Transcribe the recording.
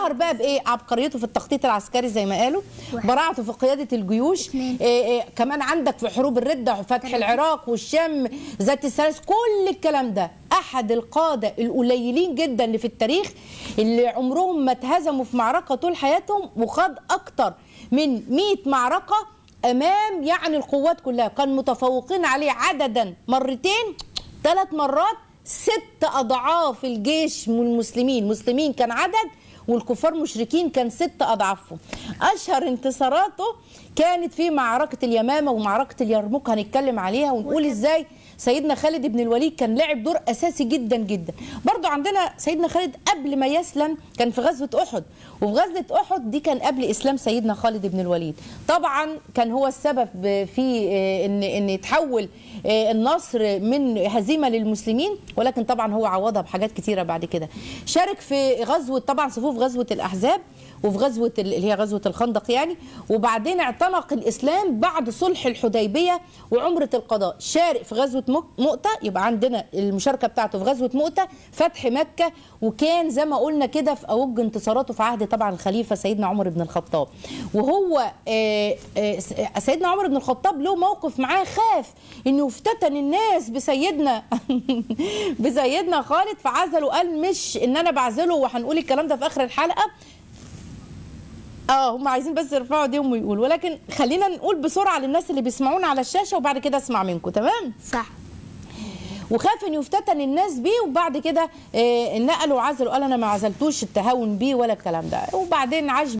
ظهر بقى بايه عبقريته في التخطيط العسكري زي ما قالوا واحد. براعته في قياده الجيوش اتنين. إيه إيه كمان عندك في حروب الرده وفتح العراق والشام ذات الثلاث كل الكلام ده احد القاده القليلين جدا اللي في التاريخ اللي عمرهم ما اتهزموا في معركه طول حياتهم وخاض اكتر من 100 معركه امام يعني القوات كلها كان متفوقين عليه عددا مرتين ثلاث مرات ست اضعاف الجيش من المسلمين المسلمين كان عدد والكفار مشركين كان ست اضعافهم اشهر انتصاراته كانت في معركه اليمامه ومعركه اليرموك هنتكلم عليها ونقول ازاي سيدنا خالد بن الوليد كان لعب دور اساسي جدا جدا برضو عندنا سيدنا خالد قبل ما يسلم كان في غزوه احد وفي غزوه احد دي كان قبل اسلام سيدنا خالد بن الوليد طبعا كان هو السبب في آه، ان ان يتحول آه، النصر من هزيمه للمسلمين ولكن طبعا هو عوضها بحاجات كتيره بعد كده شارك في غزوه طبعا صفوف غزوه الاحزاب وفي غزوه ال- اللي هي غزوه الخندق يعني وبعدين اعتنق الاسلام بعد صلح الحديبيه وعمره القضاء شارك في غزوه مك- مؤته يبقى عندنا المشاركه بتاعته في غزوه مؤته فتح مكه وكان زي ما قلنا كده في اوج انتصاراته في عهد طبعا الخليفه سيدنا عمر بن الخطاب وهو آه، آه، س- سيدنا عمر بن الخطاب له موقف معاه خاف انه يفتتن الناس بسيدنا بسيدنا خالد فعزله قال مش ان انا بعزله وهنقول الكلام ده في اخر الحلقه اه هم عايزين بس يرفعوا ايديهم ويقولوا ولكن خلينا نقول بسرعه للناس اللي بيسمعونا على الشاشه وبعد كده اسمع منكم تمام صح وخاف ان يفتتن الناس بيه وبعد كده آه، نقلوا عزلوا قال انا ما عزلتوش التهاون بيه ولا الكلام ده وبعدين عاش